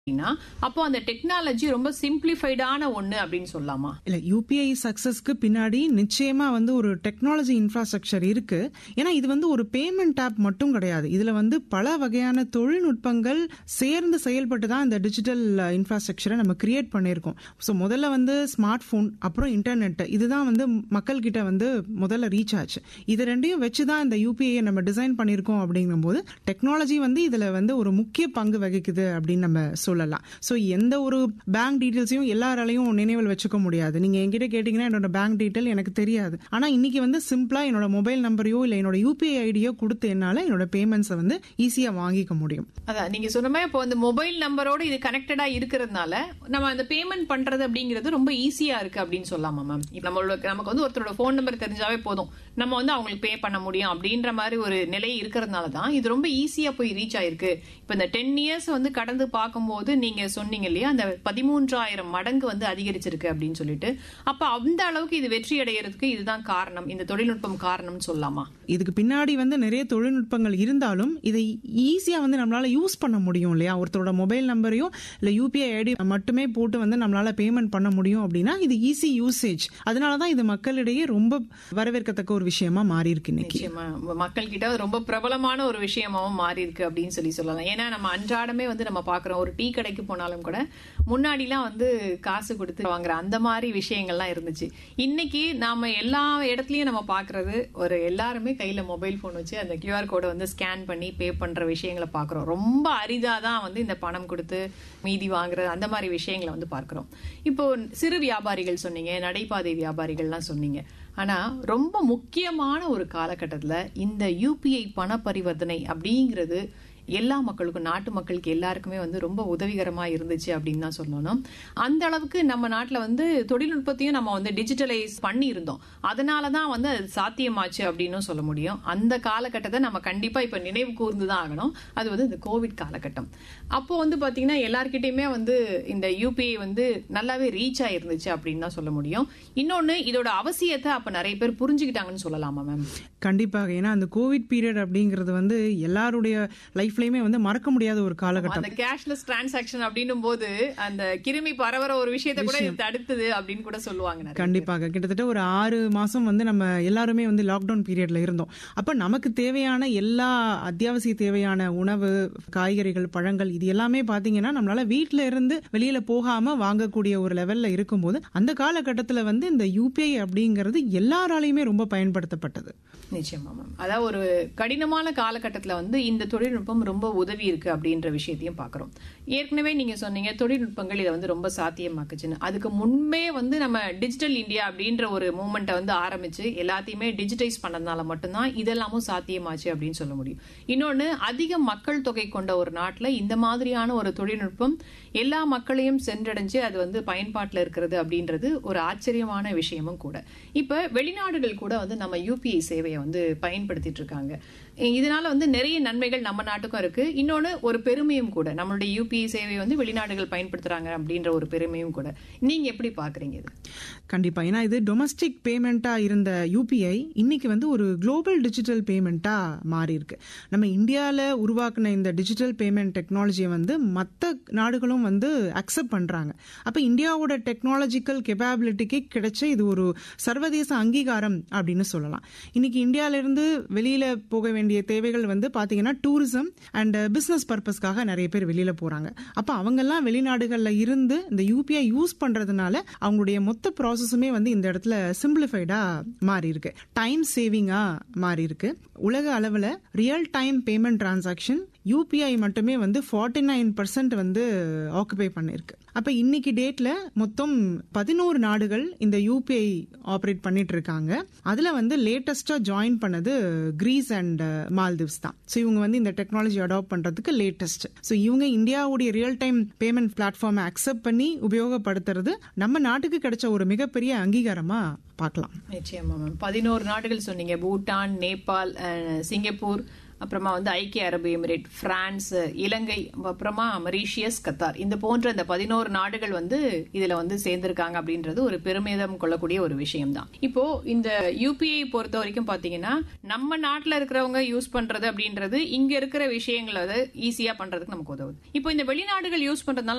அப்படின்னா அப்போ அந்த டெக்னாலஜி ரொம்ப சிம்பிளிஃபைடான ஒண்ணு அப்படின்னு சொல்லலாமா இல்ல யூபிஐ சக்சஸ்க்கு பின்னாடி நிச்சயமா வந்து ஒரு டெக்னாலஜி இன்ஃப்ராஸ்ட்ரக்சர் இருக்கு ஏன்னா இது வந்து ஒரு பேமெண்ட் ஆப் மட்டும் கிடையாது இதுல வந்து பல வகையான தொழில்நுட்பங்கள் சேர்ந்து செயல்பட்டு தான் இந்த டிஜிட்டல் இன்ஃப்ராஸ்ட்ரக்சரை நம்ம கிரியேட் பண்ணியிருக்கோம் ஸோ முதல்ல வந்து ஸ்மார்ட் போன் அப்புறம் இன்டர்நெட் இதுதான் வந்து மக்கள் கிட்ட வந்து முதல்ல ரீச் ஆச்சு இது ரெண்டையும் வச்சு தான் இந்த யூபிஐ நம்ம டிசைன் பண்ணியிருக்கோம் அப்படிங்கும்போது டெக்னாலஜி வந்து இதுல வந்து ஒரு முக்கிய பங்கு வகிக்குது அப்படின்னு நம்ம சொல்லலாம் ஸோ எந்த ஒரு பேங்க் டீட்டெயில்ஸையும் எல்லாராலையும் நினைவில் வச்சுக்க முடியாது நீங்க என்கிட்ட கேட்டீங்கன்னா என்னோட பேங்க் டீட்டெயில் எனக்கு தெரியாது ஆனா இன்னைக்கு வந்து சிம்பிளா என்னோட மொபைல் நம்பரையோ இல்ல என்னோட யூபிஐ ஐடியோ கொடுத்து என்னால என்னோட பேமெண்ட்ஸை வந்து ஈஸியா வாங்கிக்க முடியும் அதான் நீங்க சொன்ன மாதிரி இப்போ அந்த மொபைல் நம்பரோட இது கனெக்டடா இருக்கிறதுனால நம்ம அந்த பேமெண்ட் பண்றது அப்படிங்கிறது ரொம்ப ஈஸியா இருக்கு அப்படின்னு சொல்லலாமா மேம் நம்மளோட நமக்கு வந்து ஒருத்தரோட ஃபோன் நம்பர் தெரிஞ்சாவே போதும் நம்ம வந்து அவங்களுக்கு பே பண்ண முடியும் அப்படின்ற மாதிரி ஒரு நிலை இருக்கிறதுனால தான் இது ரொம்ப ஈஸியா போய் ரீச் ஆயிருக்கு இப்போ இந்த டென் இயர்ஸ் வந்து கடந்து பார்க்கும்போது நீங்க சொன்னீங்க இல்லையா அந்த பதிமூன்றாயிரம் மடங்கு வந்து அதிகரிச்சிருக்கு அப்படின்னு சொல்லிட்டு அப்ப அந்த அளவுக்கு இது வெற்றி அடைகிறதுக்கு இதுதான் காரணம் இந்த தொழில்நுட்பம் காரணம்னு சொல்லலாமா இதுக்கு பின்னாடி வந்து நிறைய தொழில்நுட்பங்கள் இருந்தாலும் இதை ஈஸியா வந்து நம்மளால யூஸ் பண்ண முடியும் இல்லையா ஒருத்தரோட மொபைல் நம்பரையும் இல்ல யூபிஐ ஐடி மட்டுமே போட்டு வந்து நம்மளால பேமெண்ட் பண்ண முடியும் அப்படின்னா இது ஈஸி யூசேஜ் அதனாலதான் இது மக்களிடையே ரொம்ப வரவேற்கத்தக்க ஒரு விஷயமா மாறி இருக்கு இன்னைக்கு நிச்சயமா மக்கள் கிட்ட ரொம்ப பிரபலமான ஒரு விஷயமாவும் மாறி இருக்கு அப்படின்னு சொல்லி சொல்லலாம் ஏன்னா நம்ம அன்றாடமே வந்து நம்ம பாக்குறோம் ஒரு டீ கடைக்கு போனாலும் கூட முன்னாடிலாம் வந்து காசு கொடுத்து வாங்குற அந்த மாதிரி விஷயங்கள்லாம் இருந்துச்சு இன்னைக்கு நாம எல்லா இடத்துலயும் நம்ம பாக்குறது ஒரு எல்லாருமே கையில மொபைல் போன் வச்சு அந்த கியூஆர் கோடை வந்து ஸ்கேன் பண்ணி பே பண்ற விஷயங்களை பாக்குறோம் ரொம்ப அரிதா தான் வந்து இந்த பணம் கொடுத்து மீதி வாங்குற அந்த மாதிரி விஷயங்களை வந்து பார்க்கிறோம் இப்போ சிறு வியாபாரிகள் சொன்னீங்க நடைபாதை வியாபாரிகள்லாம் சொன்னீங்க ஆனா ரொம்ப முக்கியமான ஒரு காலகட்டத்துல இந்த யூபிஐ பண பரிவர்த்தனை அப்படிங்கிறது எல்லா மக்களுக்கும் நாட்டு மக்களுக்கு எல்லாருக்குமே வந்து ரொம்ப உதவிகரமா இருந்துச்சு அப்படின்னு தான் சொல்லணும் அந்த அளவுக்கு நம்ம நாட்டுல வந்து தொழில்நுட்பத்தையும் நம்ம வந்து டிஜிட்டலைஸ் பண்ணி இருந்தோம் அதனாலதான் வந்து அது சாத்தியமாச்சு அப்படின்னு சொல்ல முடியும் அந்த காலகட்டத்தை நம்ம கண்டிப்பா இப்ப நினைவு கூர்ந்து தான் ஆகணும் அது வந்து இந்த கோவிட் காலகட்டம் அப்போ வந்து பாத்தீங்கன்னா எல்லார்கிட்டயுமே வந்து இந்த யூபிஐ வந்து நல்லாவே ரீச் ஆயிருந்துச்சு அப்படின்னு தான் சொல்ல முடியும் இன்னொன்னு இதோட அவசியத்தை அப்ப நிறைய பேர் புரிஞ்சுக்கிட்டாங்கன்னு சொல்லலாமா மேம் கண்டிப்பாக ஏன்னா அந்த கோவிட் பீரியட் அப்படிங்கிறது வந்து எல்லாருடைய லைஃப்லயுமே வந்து மறக்க முடியாத ஒரு காலகட்டம் அந்த கேஷ்லெஸ் டிரான்சாக்ஷன் அப்படின்னும் போது அந்த கிருமி பரவற ஒரு விஷயத்தை கூட இது தடுத்தது அப்படின்னு கூட சொல்லுவாங்க நிறைய கண்டிப்பாக கிட்டத்தட்ட ஒரு ஆறு மாசம் வந்து நம்ம எல்லாருமே வந்து லாக்டவுன் பீரியட்ல இருந்தோம் அப்ப நமக்கு தேவையான எல்லா அத்தியாவசிய தேவையான உணவு காய்கறிகள் பழங்கள் இது எல்லாமே பாத்தீங்கன்னா நம்மளால வீட்ல இருந்து வெளியில போகாம வாங்கக்கூடிய ஒரு லெவல்ல இருக்கும்போது அந்த காலகட்டத்துல வந்து இந்த யூபிஐ அப்படிங்கிறது எல்லாராலையுமே ரொம்ப பயன்படுத்தப்பட்டது நிச்சயமா மேம் அதாவது ஒரு கடினமான காலகட்டத்துல வந்து இந்த தொழில்நுட்பம் ரொம்ப உதவி இருக்கு அப்படின்ற விஷயத்தையும் பாக்குறோம் ஏற்கனவே நீங்க சொன்னீங்க தொழில்நுட்பங்கள் இதை வந்து ரொம்ப சாத்தியமாக்குச்சுன்னு அதுக்கு முன்பே வந்து நம்ம டிஜிட்டல் இந்தியா அப்படின்ற ஒரு மூமெண்ட்டை வந்து ஆரம்பிச்சு எல்லாத்தையுமே டிஜிட்டைஸ் பண்ணதுனால மட்டும்தான் இதெல்லாமும் சாத்தியமாச்சு அப்படின்னு சொல்ல முடியும் இன்னொன்னு அதிக மக்கள் தொகை கொண்ட ஒரு நாட்டுல இந்த மாதிரியான ஒரு தொழில்நுட்பம் எல்லா மக்களையும் சென்றடைஞ்சு அது வந்து பயன்பாட்டில் இருக்கிறது அப்படின்றது ஒரு ஆச்சரியமான விஷயமும் கூட இப்ப வெளிநாடுகள் கூட வந்து நம்ம யூபிஐ சேவையை வந்து பயன்படுத்திட்டு இருக்காங்க இதனால வந்து நிறைய நன்மைகள் நம்ம நாட்டுக்கும் இருக்கு இன்னொன்னு ஒரு பெருமையும் கூட நம்மளுடைய யூபிஐ சேவை வந்து வெளிநாடுகள் பயன்படுத்துறாங்க அப்படின்ற ஒரு பெருமையும் கூட நீங்க எப்படி பாக்குறீங்க இது கண்டிப்பா ஏன்னா இது டொமஸ்டிக் பேமெண்டா இருந்த யூபிஐ இன்னைக்கு வந்து ஒரு குளோபல் டிஜிட்டல் பேமெண்டா மாறி இருக்கு நம்ம இந்தியால உருவாக்குன இந்த டிஜிட்டல் பேமெண்ட் டெக்னாலஜியை வந்து மற்ற நாடுகளும் வந்து அக்செப்ட் பண்றாங்க அப்ப இந்தியாவோட டெக்னாலஜிக்கல் கெப்பாபிலிட்டிக்கு கிடைச்ச இது ஒரு சர்வதேச அங்கீகாரம் அப்படின்னு சொல்லலாம் இன்னைக்கு இந்தியால இருந்து வெளியில போக வேண்டிய தேவைகள் வந்து பாத்தீங்கன்னா டூரிசம் அண்ட் பிசினஸ் பர்பஸ்க்காக நிறைய பேர் வெளியில போறாங்க அப்ப அவங்க எல்லாம் வெளிநாடுகள்ல இருந்து இந்த யூபிஐ யூஸ் பண்றதுனால அவங்களுடைய மொத்த ப்ராசஸுமே வந்து இந்த இடத்துல சிம்பிளிஃபைடா மாறி இருக்கு டைம் சேவிங்கா மாறி இருக்கு உலக அளவுல real time payment transaction UPI மட்டுமே வந்து ஃபார்ட்டி நைன் பர்சன்ட் வந்து ஆக்குபை பண்ணிருக்கு அப்ப இன்னைக்கு டேட்ல மொத்தம் பதினோரு நாடுகள் இந்த யூபிஐ ஆப்ரேட் பண்ணிட்டு இருக்காங்க அதுல வந்து லேட்டஸ்டா ஜாயின் பண்ணது கிரீஸ் அண்ட் மால்திவ்ஸ் தான் ஸோ இவங்க வந்து இந்த டெக்னாலஜி அடாப்ட் பண்றதுக்கு லேட்டஸ்ட் ஸோ இவங்க இந்தியாவுடைய ரியல் டைம் பேமெண்ட் பிளாட்ஃபார்மை அக்செப்ட் பண்ணி உபயோகப்படுத்துறது நம்ம நாட்டுக்கு கிடைச்ச ஒரு மிகப்பெரிய அங்கீகாரமா பார்க்கலாம் நிச்சயமா மேம் பதினோரு நாடுகள் சொன்னீங்க பூட்டான் நேபாள் சிங்கப்பூர் அப்புறமா வந்து ஐக்கிய அரபு எமிரேட் பிரான்ஸ் இலங்கை அப்புறமா மரீஷியஸ் கத்தார் இந்த போன்ற இந்த பதினோரு நாடுகள் வந்து இதுல வந்து சேர்ந்திருக்காங்க அப்படின்றது ஒரு பெருமிதம் கொள்ளக்கூடிய ஒரு விஷயம் தான் இப்போ இந்த யூபிஐ பொறுத்த வரைக்கும் பாத்தீங்கன்னா நம்ம நாட்டுல இருக்கிறவங்க யூஸ் பண்றது அப்படின்றது இங்க இருக்கிற விஷயங்களை ஈஸியா பண்றதுக்கு நமக்கு உதவுது இப்போ இந்த வெளிநாடுகள் யூஸ் பண்றதுனால